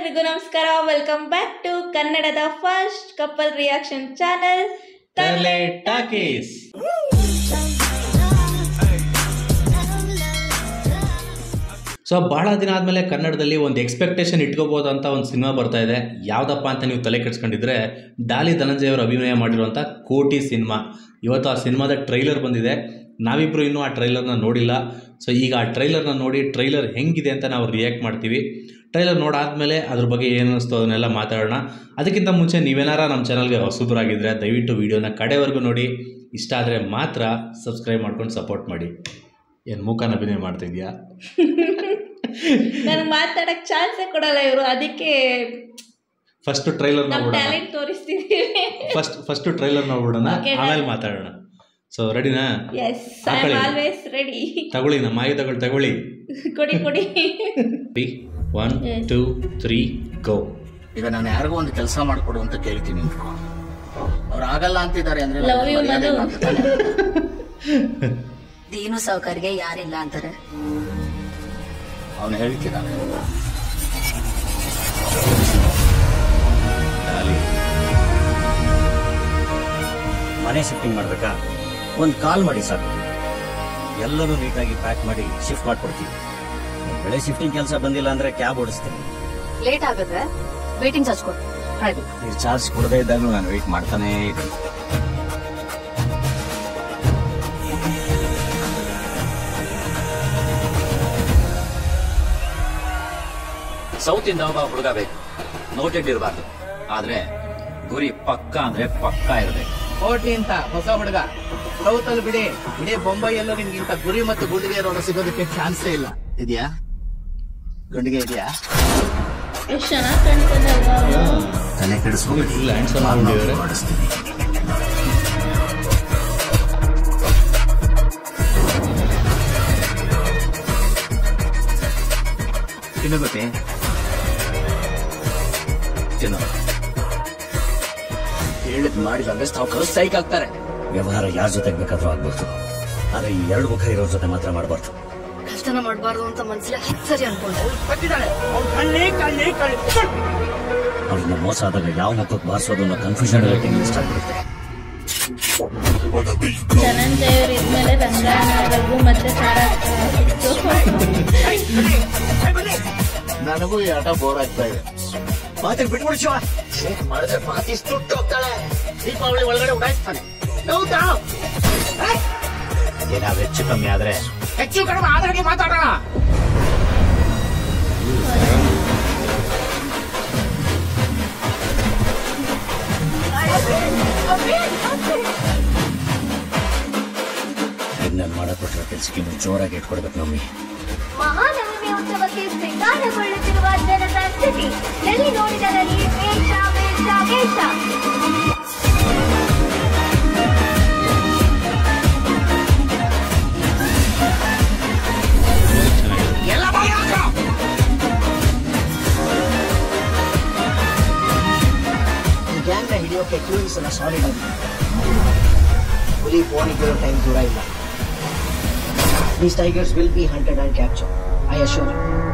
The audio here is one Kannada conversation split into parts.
ಎಲ್ರಿಗೂ ನಮಸ್ಕಾರ ವೆಲ್ಕಮ್ ಬ್ಯಾಕ್ ಟು ಕನ್ನಡದ first couple reaction channel Thale talkies so ಬಹಳ ದಿನ ಆದಮೇಲೆ ಕನ್ನಡದಲ್ಲಿ ಒಂದು ಎಕ್ಸ್ಪೆಕ್ಟೇಷನ್ ಇಟ್ಕೋಬೋದು ಅಂತ ಒಂದು ಸಿನಿಮಾ ಬರ್ತಾ ಇದೆ ಯಾವುದಪ್ಪ ಅಂತ ನೀವು ತಲೆ ಕೆಡ್ಸ್ಕೊಂಡಿದ್ರೆ ಡಾಲಿ ಧನಂಜಯ ಅವರು ಅಭಿನಯ ಮಾಡಿರುವಂಥ ಕೋಟಿ ಸಿನಿಮಾ ಇವತ್ತು ಆ ಸಿನಿಮಾದ ಟ್ರೈಲರ್ ಬಂದಿದೆ ನಾವಿಬ್ಬರು ಇನ್ನೂ ಆ ಟ್ರೈಲರ್ನ ನೋಡಿಲ್ಲ ಸೊ ಈಗ ಆ ಟ್ರೈಲರ್ನ ನೋಡಿ ಟ್ರೈಲರ್ ಹೆಂಗಿದೆ ಅಂತ ನಾವು ರಿಯಾಕ್ಟ್ ಮಾಡ್ತೀವಿ ಟ್ರೈಲರ್ ನೋಡಾದ್ಮೇಲೆ ಅದ್ರ ಬಗ್ಗೆ ಏನು ಅನಿಸ್ತು ಅದನ್ನೆಲ್ಲ ಮಾತಾಡೋಣ ಅದಕ್ಕಿಂತ ಮುಂಚೆ ನೀವೇನಾರ ನಮ್ಮ ಚಾನಲ್ಗೆ ಹೊಸಬರಾಗಿದ್ದರೆ ದಯವಿಟ್ಟು ವಿಡಿಯೋನ ಕಡೆವರೆಗೂ ನೋಡಿ ಇಷ್ಟ ಆದರೆ ಮಾತ್ರ ಸಬ್ಸ್ಕ್ರೈಬ್ ಮಾಡ್ಕೊಂಡು ಸಪೋರ್ಟ್ ಮಾಡಿ ಏನು ಮೂಕನ ಅಭಿನಯ ಮಾಡ್ತಿದ್ಯಾ ನನಗೆ ಮಾತಾಡಕ್ ಚಾನ್ಸೇ ಕೊಡಲ್ಲ ಇವರು ಅದಕ್ಕೆ ಫಸ್ಟ್ ಟ್ರೈಲರ್ ನಮ್ಮ ನೋಡ್ಬಿಡೋಣ ಟ್ಯಾಲೆಂಟ್ ತೋರಿಸ್ತಿದ್ದೀವಿ ಫಸ್ಟ್ ಫಸ್ಟ್ ಟ್ರೈಲರ್ ನೋಡ್ಬಿಡೋಣ Okay, done. ಆಮೇಲೆ ಮಾತಾಡೋಣ ಸೊ ರೆಡಿನಾ ಎಸ್ ಐ ಆಮ್ ಹಾಕೊಳ್ಳಿ. ಆಲ್ವೇಸ್ ರೆಡಿ ತಗೊಳ್ಳಿ ನಮ್ಮ ಆಯುಧಗಳು ತಗೊಳ್ಳಿ ಕೊಡಿ ಕೊಡಿ one Yes. Two three go ಈಗ ನಾನು ಯಾರಿಗೋ ಒಂದು ಕೆಲಸ ಮಾಡ್ಕೊಡು ಅಂತ ಕೇಳ್ತೀನಿ ಅವ್ರು ಆಗಲ್ಲ ಅಂತಿದ್ದಾರೆ ಅಂದ್ರೆ Love you, ಮರ್ಯಾದೆ ಮಧು. ಮಾಡ್ತಾನೆ. ದೀನು ಸಾವುಕಾರ್ಗೆ ಯಾರಿಲ್ಲ ಅಂತಾರೆ ಅವ್ನು ಹೇಳ್ತಿದ್ದಾನೆ ಮನೆ ಶಿಫ್ಟಿಂಗ್ ಮಾಡ್ಬೇಕಾ ಒಂದು ಕಾಲ್ ಮಾಡಿ ಸಾಕು ಎಲ್ಲರೂ ನೀಟಾಗಿ ಪ್ಯಾಕ್ ಮಾಡಿ ಶಿಫ್ಟ್ ಮಾಡ್ಕೊಡ್ತೀವಿ ಒಂದ್ ವೇಳೆ ಶಿಫ್ಟಿಂಗ್ ಕೆಲಸ ಬಂದಿಲ್ಲ ಅಂದ್ರೆ ಕ್ಯಾಬ್ ಓಡಿಸ್ತೀನಿ ಲೇಟ್ ಆಗುತ್ತೆ ವೇಟಿಂಗ್ ಚಾರ್ಜ್ ಕೊಡಿ ಆಯ್ತು ನೀವು ಚಾರ್ಜ್ ಕೊಡದೇ ಇದ್ದಾಗಲೂ ನಾನು ವೆಯ್ಟ್ ಮಾಡ್ತಾನೇ ಇದ್ದೀನಿ ಸೌತ್ ಇಂದ ಒಬ್ಬ ಹುಡುಗ ಬೇಕು ನೋಟೆಡ್ ಇರಬಾರ್ದು ಆದ್ರೆ ಗುರಿ ಪಕ್ಕ ಅಂದ್ರೆ ಪಕ್ಕ ಇರಬೇಕು ಕೋಟಿ ಅಂತ ಹೊಸ ಹುಡುಗ ಸೌತ್ ಅಲ್ಲಿ ಬಿಡಿ ಇಡೀ ಬೊಂಬೈಯಲ್ಲೂ ನಿಮ್ಗೆ ಇಂಥ ಗುರಿ ಮತ್ತು ಗುಂಡಿಗೆ ರೋಡ ಸಿಗೋದಕ್ಕೆ ಚಾನ್ಸೇ ಇಲ್ಲ ಇದೆಯಾ ಗುಂಡಿಗೆ ಇದೆಯಾ ಎಷ್ಟು ಚೆನ್ನಾಗಿ ಕಾಣ್ತದೆ ಅಲ್ವಾ ತಲೆ ಕೆಡಿಸ್ಕೋಬೇಡಿ ಇಲ್ಲ ಹ್ಯಾಂಡ್ಸಮ್ ಆಗ್ಬಿಟ್ಟಿದ್ದಾರೆ ಮಾಡಿಸ್ತೀನಿ ತಿನ್ನು ಗೊತ್ತೇ ತಿನ್ನು ಹೇಳಿದ್ ಮಾಡಿದ್ರೆ ಸಾವುಕಾರು ಸೈಕ್ ಆಗ್ತಾರೆ ವ್ಯವಹಾರ ಯಾರ ಜೊತೆ ಬೇಕಾದ್ರೂ ಆಗ್ಬೋದು ಆದ್ರೆ ಈ ಎರಡು ಮುಖ ಇರೋ ಜೊತೆ ಮಾತ್ರ ಮಾಡಬಾರ್ದು ಕಷ್ಟನ ಮಾಡಬಾರ್ದು ಅಂತ ಮನ್ಸಲ್ಲಿ ಹತ್ತು ಸರಿ ಅನ್ಕೊಂಡೆ ಅವ್ರನ್ನ ಮೋಸ ಆದಾಗ ಯಾವ ಮುಖಕ್ಕೆ ಬಾರಿಸೋದು ಅನ್ನೋ ಕನ್ಫ್ಯೂಷನ್ ರೇಟಿಂಗ್ ಇಷ್ಟ ಆಗ್ಬಿಡುತ್ತೆ ಧನಂಜಯ ಅವ್ರು ಇದ್ಮೇಲೆ ರಂಗಾಯಣ ರಘು ಮತ್ತೆ ಸಾರಾ ನನಗೂ ಈ ಆಟ ಬೋರ್ ಆಗ್ತಾ ಇದೆ ಮಾತೆ ಬಿಟ್ಬಿಡು ಶಿವ ಏನ್ ಮಾಡಿದ್ರೆ ಮಾತಿ ಸುಟ್ಟು ಹೋಗ್ತಾಳೆ ದೀಪಾವಳಿ ಒಳಗಡೆ ಉಡಾಯಿಸ್ತಾನೆ ಹೌದಾ ಏನಾದ್ರು ಹೆಚ್ಚು ಕಮ್ಮಿ ಆದ್ರೆ ಹೆಚ್ಚು ಕಡಿಮೆ ಆದ್ರೆ ಮಾತಾಡೋಣ ಇದನ್ನ ಮಾಡಕ್ ಕೊಟ್ಟಿರೋ ಕೆಲ್ಸಕ್ಕೆ ನೀವು ಜೋರಾಗಿ ಇಟ್ಕೊಡ್ಬೇಕು ನಮ್ಮಿ ಮಹಾನವಮಿ ಉತ್ಸವಕ್ಕೆ ಶೃಂಗಾರಗೊಳ್ಳುತ್ತಿರುವ ಜನರ ಸ್ಥಿತಿ ಎಲ್ಲಿ ನೋಡಿದರಲ್ಲಿ ವೇಷ ವೇಷ ವೇಷ ಈ ಗ್ಯಾಂಗ್ನ ಹಿಡಿಯೋಕೆ ಕ್ಲೂಸ್ ಎಲ್ಲ ಸಾಲಿಡ್ ಆಗಿದೆ ಹುಲಿ ಫೋನಿಗಿರೋ ಟೈಮ್ ದೂರ ಇಲ್ಲ these tigers will be hunted and capture I assure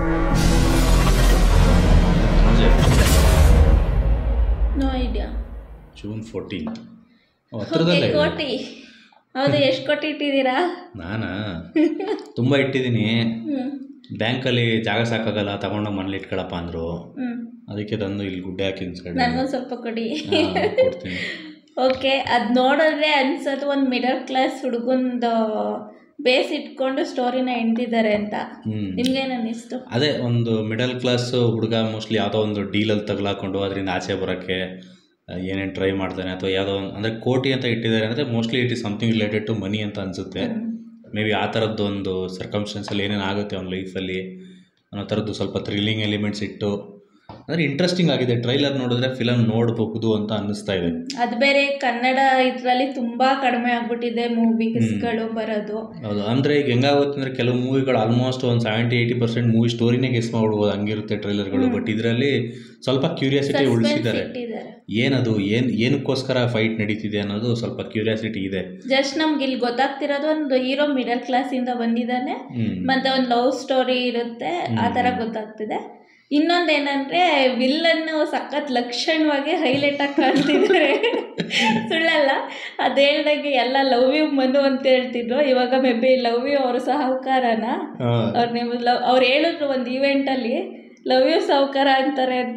no idea June fourteen ಹತ್ರದಲ್ಲೇ ಇದೆ. ಕೋಟಿ ಹೌದು ಎಷ್ಟು ಕೋಟಿ ಇಟ್ಟಿದ್ದೀರಾ ನಾನಾ ತುಂಬ ಇಟ್ಟಿದ್ದೀನಿ ಹ್ಮ್ ಬ್ಯಾಂಕಲ್ಲಿ ಜಾಗ ಸಾಕಾಗಲ್ಲ ತಗೊಂಡೋಗಿ ಮನೇಲಿ ಇಟ್ಕೊಳಪ್ಪ ಅಂದರು ಹ್ಮ್ ಅದಕ್ಕೆ ತಂದು ಇಲ್ಲಿ ಗುಡ್ಡೆ ಹಾಕಿ ಸೈಡ್ ನನಗೊಂದು ಸ್ವಲ್ಪ ಕೊಡಿ ಕೊಡ್ತೀನಿ ಓಕೆ ಅದು ನೋಡಿದ್ರೆ ಅನ್ಸೋದು ಒಂದು ಮಿಡಲ್ ಕ್ಲಾಸ್ ಹುಡುಗಂದು ಬೇಸ್ ಇಟ್ಕೊಂಡು ಸ್ಟೋರಿನ ಎಂದಿದ್ದಾರೆ ಅಂತ ಹ್ಮ್. ನಿಮ್ಗೇನು ಅನ್ನಿಸ್ತು ಅದೇ ಒಂದು ಮಿಡಲ್ ಕ್ಲಾಸ್ ಹುಡುಗ ಮೋಸ್ಟ್ಲಿ ಯಾವುದೋ ಒಂದು ಡೀಲಲ್ಲಿ ತಗಲಾಕೊಂಡು ಅದರಿಂದ ಆಚೆ ಬರೋಕ್ಕೆ ಏನೇನು ಟ್ರೈ ಮಾಡ್ತಾನೆ ಅಥವಾ ಯಾವುದೋ ಒಂದು ಅಂದರೆ ಕೋಟಿ ಅಂತ ಇಟ್ಟಿದ್ದಾರೆ ಅಂದರೆ mostly it is something related to money ಅಂತ ಅನಿಸುತ್ತೆ ಮೇ ಬಿ ಆ ಥರದ್ದು ಒಂದು ಸರ್ಕಮ್ಸ್ಟೆನ್ಸಲ್ಲಿ ಏನೇನು ಆಗುತ್ತೆ ಅವ್ನ ಲೈಫಲ್ಲಿ ಅನ್ನೋ ಥರದ್ದು ಸ್ವಲ್ಪ ಥ್ರಿಲ್ಲಿಂಗ್ ಎಲಿಮೆಂಟ್ಸ್ ಇಟ್ಟು ಅಂದರೆ ಇಂಟ್ರೆಸ್ಟಿಂಗ್ ಆಗಿದೆ ಟ್ರೈಲರ್ ನೋಡಿದ್ರೆ ಫಿಲಮ್ ನೋಡಬಹುದು ಅಂತ ಅನ್ನಿಸ್ತಾ ಇದೆ ಅದು ಬೇರೆ ಕನ್ನಡ ಇದರಲ್ಲಿ ತುಂಬಾ ಕಡಿಮೆ ಆಗ್ಬಿಟ್ಟಿದೆ ಮೂವೀಸ್ಗಳು ಬರೋದು ಹೌದು ಅಂದರೆ ಈಗ ಹೆಂಗಾಗುತ್ತೆ ಅಂದರೆ ಕೆಲವು ಮೂವಿಗಳು ಆಲ್ಮೋಸ್ಟ್ ಒಂದು ಸೆವೆಂಟಿ ಏಯ್ಟಿ ಪರ್ಸೆಂಟ್ ಮೂವಿ ಸ್ಟೋರಿನೇ ಗೆಸ್ ಮಾಡ್ಬಿಡ್ಬೋದು ಹಂಗಿರುತ್ತೆ ಟ್ರೈಲರ್ಗಳು ಬಟ್ ಇದರಲ್ಲಿ ಸ್ವಲ್ಪ ಕ್ಯೂರಿಯಾಸಿಟಿ ಸಸ್ಪೆನ್ಸ್ ಉಳಿಸಿದ್ದಾರೆ ಇಟ್ಟಿದ್ದಾರೆ ಏನದು ಏನು ಏನಕ್ಕೋಸ್ಕರ ಫೈಟ್ ನಡೀತಿದೆ ಅನ್ನೋದು ಸ್ವಲ್ಪ ಕ್ಯೂರಿಯಾಸಿಟಿ ಇದೆ ಜಸ್ಟ್ ನಮ್ಗೆ ಇಲ್ಲಿ ಗೊತ್ತಾಗ್ತಿರೋದು ಒಂದು ಹೀರೋ ಮಿಡಲ್ ಕ್ಲಾಸ್ ಇಂದ ಬಂದಿದ್ದಾನೆ ಹ್ಮ್. ಮತ್ತೆ ಒಂದು ಲವ್ ಸ್ಟೋರಿ ಇರುತ್ತೆ ಆ ತರ ಗೊತ್ತಾಗ್ತಿದೆ ಇನ್ನೊಂದೇನಂದ್ರೆ ವಿಲ್ಲನ್ನು ಸಖತ್ ಲಕ್ಷಣವಾಗಿ ಹೈಲೈಟ್ ಆಗಿ ಕಾಣ್ತಿದ್ದಾರೆ ಸುಳ್ಳಲ್ಲ ಅದು ಹೇಳ್ದಾಗೆ ಎಲ್ಲ ಲವ್ ಯು ಮನು ಅಂತ ಹೇಳ್ತಿದ್ರು ಇವಾಗ ಮೇ ಬಿ ಲವ್ ಯು ಅವ್ರ ಸಹಕಾರನ ಅವ್ರು ನೀವು ಲವ್ ಅವ್ರು ಹೇಳಿದ್ರು ಒಂದು ಈವೆಂಟಲ್ಲಿ ಲವ್ ಯು ಸಾವುಕಾರ ಅಂತಾರೆ ಅಂತ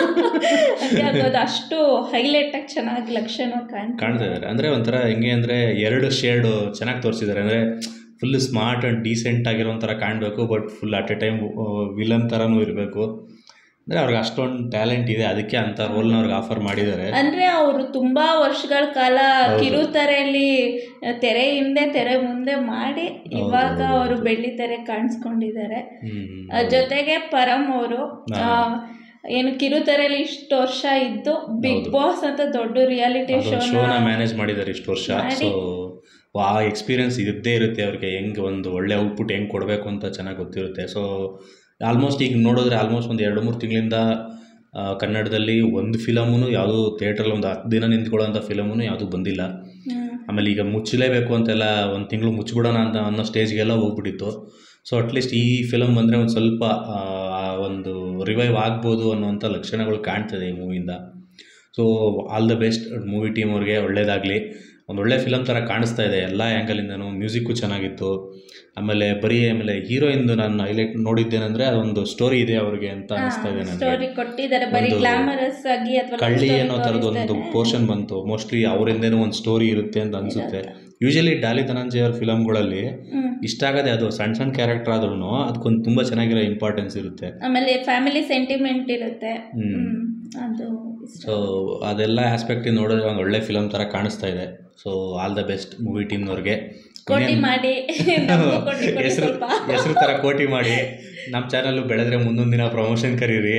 ಹಂಗೆ ಆಗೋದು ಅಷ್ಟು ಹೈಲೈಟ್ ಆಗಿ ಚೆನ್ನಾಗಿ ಲಕ್ಷಣವಾಗಿ ಕಾಣ್ತಾರೆ ಕಾಣ್ತಾ ಇದ್ದಾರೆ ಅಂದರೆ ಒಂಥರ ಹೆಂಗೆ ಅಂದರೆ ಎರಡು ಶೇಡು ಚೆನ್ನಾಗಿ ತೋರಿಸಿದ್ದಾರೆ ಅಂದರೆ ಫುಲ್ ಸ್ಮಾರ್ಟ್ ಆ್ಯಂಡ್ ಡೀಸೆಂಟ್ ಆಗಿರೋ ಒಂಥರ ಕಾಣಬೇಕು but full at a time villain ಥರನೂ ಇರಬೇಕು ಅಂದರೆ ಅವ್ರಿಗೆ ಅಷ್ಟೊಂದು ಟ್ಯಾಲೆಂಟ್ ಇದೆ ಅದಕ್ಕೆ ಅಂಥ ರೋಲ್ನ ಅವ್ರಿಗೆ ಆಫರ್ ಮಾಡಿದ್ದಾರೆ ಅಂದ್ರೆ ಅವರು ತುಂಬಾ ವರ್ಷಗಳ ಕಾಲ ಹೌದು. ಕಿರುತೆರೆಯಲ್ಲಿ ತೆರೆ ಹಿಂದೆ ತೆರೆ ಮುಂದೆ ಮಾಡಿ ಇವಾಗ ಹೌದು. ಅವರು ಬೆಳ್ಳಿ ತೆರೆ ಕಾಣಿಸ್ಕೊಂಡಿದ್ದಾರೆ ಹ್ಮ್. ಅಹ್, ಜೊತೆಗೆ ಪರಂ ಅವರು ಹಾ. ಏನು ಕಿರುತೆರೆಯಲ್ಲಿ ಇಷ್ಟು ವರ್ಷ ಇದ್ದು ಬಿಗ್ ಹೌದು. ಬಾಸ್ ಅಂತ ದೊಡ್ಡ ರಿಯಾಲಿಟಿ ಅದೊಂದು ಶೋನ ಶೋನ ಮ್ಯಾನೇಜ್ ಮಾಡಿದ್ದಾರೆ ಇಷ್ಟು ವರ್ಷ ಮಾಡಿ. ಸೊ ಆ ಎಕ್ಸ್ಪೀರಿಯನ್ಸ್ ಇದ್ದೇ ಇರುತ್ತೆ ಅವ್ರಿಗೆ ಹೆಂಗೆ ಒಂದು ಒಳ್ಳೆ ಔಟ್ಪುಟ್ ಹೆಂಗೆ ಕೊಡಬೇಕು ಅಂತ ಚೆನ್ನಾಗಿ ಗೊತ್ತಿರುತ್ತೆ ಸೊ ಆಲ್ಮೋಸ್ಟ್ ಈಗ ನೋಡಿದ್ರೆ ಆಲ್ಮೋಸ್ಟ್ ಒಂದು ಎರಡು ಮೂರು ತಿಂಗಳಿಂದ ಆ, ಕನ್ನಡದಲ್ಲಿ ಒಂದು ಫಿಲಮೂ ಯಾವುದೂ ಥಿಯೇಟ್ರಲ್ಲಿ ಒಂದು ಹತ್ತು ದಿನ ನಿಂತ್ಕೊಳ್ಳೋಂಥ ಫಿಲಮೂ ಯಾವುದೂ ಬಂದಿಲ್ಲ ಆಮೇಲೆ ಈಗ ಮುಚ್ಚಲೇಬೇಕು ಅಂತೆಲ್ಲ ಒಂದು ತಿಂಗಳು ಮುಚ್ಚಿಬಿಡೋಣ ಅಂತ ಅನ್ನೋ ಸ್ಟೇಜ್ಗೆಲ್ಲ ಹೋಗ್ಬಿಟ್ಟಿತ್ತು ಸೊ ಅಟ್ಲೀಸ್ಟ್ ಈ ಫಿಲಮ್ ಬಂದರೆ ಒಂದು ಸ್ವಲ್ಪ ಆ, ಆ ಒಂದು ರಿವೈವ್ ಆಗ್ಬೋದು ಅನ್ನುವಂಥ ಲಕ್ಷಣಗಳು ಕಾಣ್ತದೆ ಈ ಮೂವಿಯಿಂದ so all the best movie team ಅವ್ರಿಗೆ ಒಳ್ಳೇದಾಗಲಿ ಒಂದು ಒಳ್ಳೆ ಫಿಲಮ್ ಥರ ಕಾಣಿಸ್ತಾ ಇದೆ ಎಲ್ಲ ಆ್ಯಂಗಲಿಂದನೂ ಮ್ಯೂಸಿಕ್ಕು ಚೆನ್ನಾಗಿತ್ತು ಆಮೇಲೆ ಬರೀ ಆಮೇಲೆ ಹೀರೋಯಿಂದು ನಾನು ಹೈಲೈಟ್ ನೋಡಿದ್ದೇನೆಂದರೆ ಅದೊಂದು ಸ್ಟೋರಿ ಇದೆ ಅವ್ರಿಗೆ ಅಂತ ಅನಿಸ್ತಾ ಇದೆ ನನಗೆ ಸ್ಟೋರಿ ಕೊಟ್ಟಿದ್ದಾರೆ ಬರೀ ಒಂದು ಗ್ಲಾಮರಸ್ ಆಗಿ ಅಥವಾ ಕಳ್ಳಿ ಅನ್ನೋ ಥರದ್ದು ಒಂದು ಪೋರ್ಷನ್ ಬಂತು ಮೋಸ್ಟ್ಲಿ ಅವರಿಂದೇನೂ ಒಂದು ಸ್ಟೋರಿ ಇರುತ್ತೆ ಅಂತ ಅನಿಸುತ್ತೆ ಯೂಶಲಿ ಡಾಲಿ ಧನಂಜಯ ಅವ್ರ ಫಿಲಮ್ಗಳಲ್ಲಿ ಹ್ಮ್. ಇಷ್ಟ ಆಗದೆ ಅದು ಸಣ್ಣ ಸಣ್ಣ ಕ್ಯಾರೆಕ್ಟರ್ ಆದ್ರೂ ಅದಕ್ಕೊಂದು ತುಂಬ ಚೆನ್ನಾಗಿರೋ ಇಂಪಾರ್ಟೆನ್ಸ್ ಇರುತ್ತೆ ಆಮೇಲೆ ಫ್ಯಾಮಿಲಿ ಸೆಂಟಿಮೆಂಟ್ ಇರುತ್ತೆ ಹ್ಮ್. ಹ್ಮ್. ಅದು ಇಷ್ಟ. ಸೊ ಅದೆಲ್ಲ ಆಸ್ಪೆಕ್ಟಿಗೆ ನೋಡಿದ್ರೆ ಒಂದು ಒಳ್ಳೆ ಫಿಲಮ್ ಥರ ಕಾಣಿಸ್ತಾ ಇದೆ so all the best movie ಟೀಮ್ನವ್ರಿಗೆ ಕೋಟಿ ಮಾಡಿ ನಮ್ಗೂ ಕೋಟಿ ಕೊಡಿ ಹೆಸರು ಸ್ವಲ್ಪ ಹೆಸರು ಥರ ಕೋಟಿ ಮಾಡಿ ನಮ್ಮ ಚಾನಲ್ಲು ಬೆಳೆದ್ರೆ ಮುಂದೊಂದು ದಿನ ಪ್ರಮೋಷನ್ ಕರೀರಿ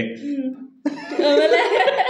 ಆಮೇಲೆ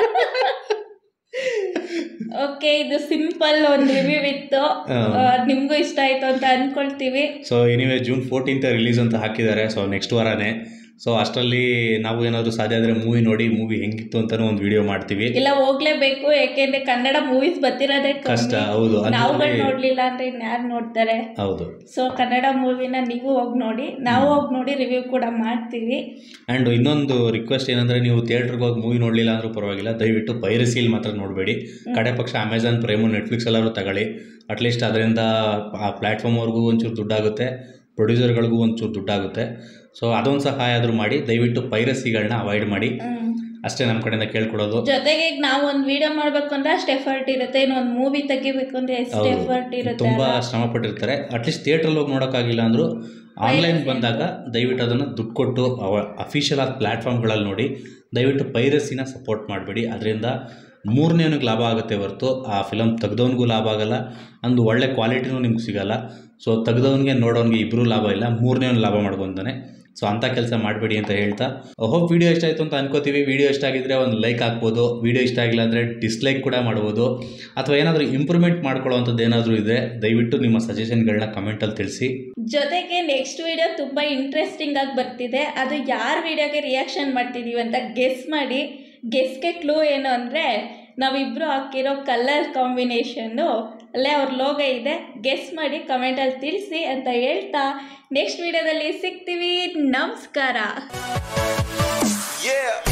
ಓಕೆ ಇದು ಸಿಂಪಲ್ ಒಂದು ರಿವ್ಯೂ ಇತ್ತು ಹಾ. ಆ, ನಿಮ್ಗೂ ಇಷ್ಟ ಆಯ್ತು ಅಂತ ಅನ್ಕೊಳ್ತೀವಿ so anyway June fourteenth release ಅಂತ ಹಾಕಿದ್ದಾರೆ ಸೊ ನೆಕ್ಸ್ಟ್ ವಾರನೇ ಸೊ ಅಷ್ಟರಲ್ಲಿ ನಾವು ಏನಾದರೂ ಸಾಧ್ಯ ಆದರೆ ಮೂವಿ ನೋಡಿ ಮೂವಿ ಹೆಂಗಿತ್ತು ಅಂತಲೂ ಒಂದು ವಿಡಿಯೋ ಮಾಡ್ತೀವಿ ಇಲ್ಲ ಹೋಗ್ಲೇಬೇಕು ಯಾಕೆಂದ್ರೆ ಕನ್ನಡ ಮೂವೀಸ್ ಬರ್ತಿರೋದೇ ಕಮ್ಮಿ. ಕಷ್ಟ, ಹೌದು. ಅದ್ರಲ್ಲಿ- ನಾವುಗಳು ನೋಡ್ಲಿಲ್ಲ ಅಂದ್ರೆ ಇನ್ಯಾರು ನೋಡ್ತಾರೆ ಹೌದು ಸೊ ಕನ್ನಡ ಮೂವಿನ ನೀವು ಹೋಗಿ ನೋಡಿ ನಾವು ಹೋಗಿ ನೋಡಿ ರಿವ್ಯೂ ಕೂಡ ಮಾಡ್ತೀವಿ ಆ್ಯಂಡ್ ಇನ್ನೊಂದು ರಿಕ್ವೆಸ್ಟ್ ಏನಂದರೆ ನೀವು ಥಿಯೇಟ್ರಿಗೆ ಹೋಗಿ ಮೂವಿ ನೋಡಲಿಲ್ಲ ಅಂದರೂ ಪರವಾಗಿಲ್ಲ ದಯವಿಟ್ಟು ಪೈರಸಿಲಿ ಮಾತ್ರ ನೋಡಬೇಡಿ ಕಡೆ ಪಕ್ಷ ಅಮೆಝಾನ್ ಪ್ರೈಮು ನೆಟ್ಫ್ಲಿಕ್ಸ್ ಎಲ್ಲರೂ ತಗೊಳ್ಳಿ ಅಟ್ಲೀಸ್ಟ್ ಅದರಿಂದ ಆ ಪ್ಲ್ಯಾಟ್ಫಾರ್ಮ್ವರೆಗೂ ಒಂಚೂರು ದುಡ್ಡಾಗುತ್ತೆ ಪ್ರೊಡ್ಯೂಸರ್ಗಳಿಗೂ ಒಂಚೂರು ದುಡ್ಡಾಗುತ್ತೆ ಸೊ ಅದೊಂದು ಸಹಾಯ ಆದರೂ ಮಾಡಿ ದಯವಿಟ್ಟು ಪೈರಸಿಗಳನ್ನ ಅವಾಯ್ಡ್ ಮಾಡಿ ಹ್ಮ್. ಅಷ್ಟೇ ನಮ್ಮ ಕಡೆಯಿಂದ ಕೇಳ್ಕೊಡೋದು ಜೊತೆಗೆ ಈಗ ನಾವು ಒಂದು ವಿಡಿಯೋ ಮಾಡ್ಬೇಕು ಅಂದ್ರೆ ಅಷ್ಟು ಎಫರ್ಟ್ ಇರುತ್ತೆ ಇನ್ನು ಒಂದು ಮೂವಿ ತೆಗಿಬೇಕು ಅಂದ್ರೆ ಎಷ್ಟು ಎಫರ್ಟ್ ಇರುತ್ತೆ ತುಂಬ ಅಲ್ವಾ? ಶ್ರಮ ಪಟ್ಟಿರ್ತಾರೆ ಅಟ್ಲೀಸ್ಟ್ ಥಿಯೇಟ್ರಲ್ಲಿ ಹೋಗಿ ನೋಡೋಕ್ಕಾಗಿಲ್ಲ ಅಂದರೂ ಆನ್ಲೈನ್ ಬಂದಾಗ ದಯವಿಟ್ಟು ಅದನ್ನು ದುಡ್ಡು ಕೊಟ್ಟು ಅವ ಅಫಿಷಿಯಲ್ ಆದ ಪ್ಲ್ಯಾಟ್ಫಾರ್ಮ್ಗಳಲ್ಲಿ ನೋಡಿ ದಯವಿಟ್ಟು ಪೈರಸಿನ ಸಪೋರ್ಟ್ ಮಾಡಬೇಡಿ ಅದರಿಂದ ಮೂರನೇವನಿಗೆ ಲಾಭ ಆಗುತ್ತೆ ಹೊರತು ಆ ಫಿಲಮ್ ತೆಗ್ದವನಿಗೂ ಲಾಭ ಆಗಲ್ಲ ಒಂದು ಒಳ್ಳೆ ಕ್ವಾಲಿಟಿನೂ ನಿಮ್ಗೆ ಸಿಗಲ್ಲ ಸೊ ತೆಗ್ದವನಿಗೆ ನೋಡೋನಿಗೆ ಇಬ್ಬರೂ ಲಾಭ ಇಲ್ಲ ಮೂರನೇವನ್ ಲಾಭ ಮಾಡ್ಕೊತಾನೆ ಸೊ ಅಂಥ ಕೆಲಸ ಮಾಡಬೇಡಿ ಅಂತ ಹೇಳ್ತಾ ಹೋಪ್ ವಿಡಿಯೋ ಇಷ್ಟ ಆಯಿತು ಅಂತ ಅನ್ಕೋತೀವಿ ವಿಡಿಯೋ ಇಷ್ಟ ಆಗಿದ್ರೆ ಒಂದು ಲೈಕ್ ಹಾಕ್ಬೋದು ವಿಡಿಯೋ ಇಷ್ಟ ಆಗಿಲ್ಲ ಅಂದರೆ ಡಿಸ್ಲೈಕ್ ಕೂಡ ಮಾಡ್ಬೋದು ಅಥವಾ ಏನಾದರೂ ಇಂಪ್ರೂವ್ಮೆಂಟ್ ಮಾಡ್ಕೊಳ್ಳೋವಂಥದ್ದು ಏನಾದರೂ ಇದೆ ದಯವಿಟ್ಟು ನಿಮ್ಮ ಸಜೆಷನ್ಗಳನ್ನ ಕಮೆಂಟಲ್ಲಿ ತಿಳಿಸಿ ಜೊತೆಗೆ ನೆಕ್ಸ್ಟ್ ವಿಡಿಯೋ ತುಂಬ ಇಂಟ್ರೆಸ್ಟಿಂಗ್ ಆಗಿ ಬರ್ತಿದೆ ಅದು ಯಾರ ವಿಡಿಯೋಗೆ ರಿಯಾಕ್ಷನ್ ಮಾಡ್ತಿದ್ದೀವಿ ಅಂತ ಗೆಸ್ ಮಾಡಿ ಗೆಸ್ಗೆ ಕ್ಲೂ ಏನು ಅಂದರೆ ನಾವಿಬ್ಬರು ಹಾಕಿರೋ ಕಲರ್ ಕಾಂಬಿನೇಷನ್ನು ಅಲ್ಲೇ ಅವ್ರ ಲೋಗ ಇದೆ ಗೆಸ್ ಮಾಡಿ ಕಮೆಂಟಲ್ಲಿ ತಿಳಿಸಿ ಅಂತ ಹೇಳ್ತಾ ನೆಕ್ಸ್ಟ್ ವಿಡಿಯೋದಲ್ಲಿ ಸಿಗ್ತೀವಿ ನಮಸ್ಕಾರ Yeah.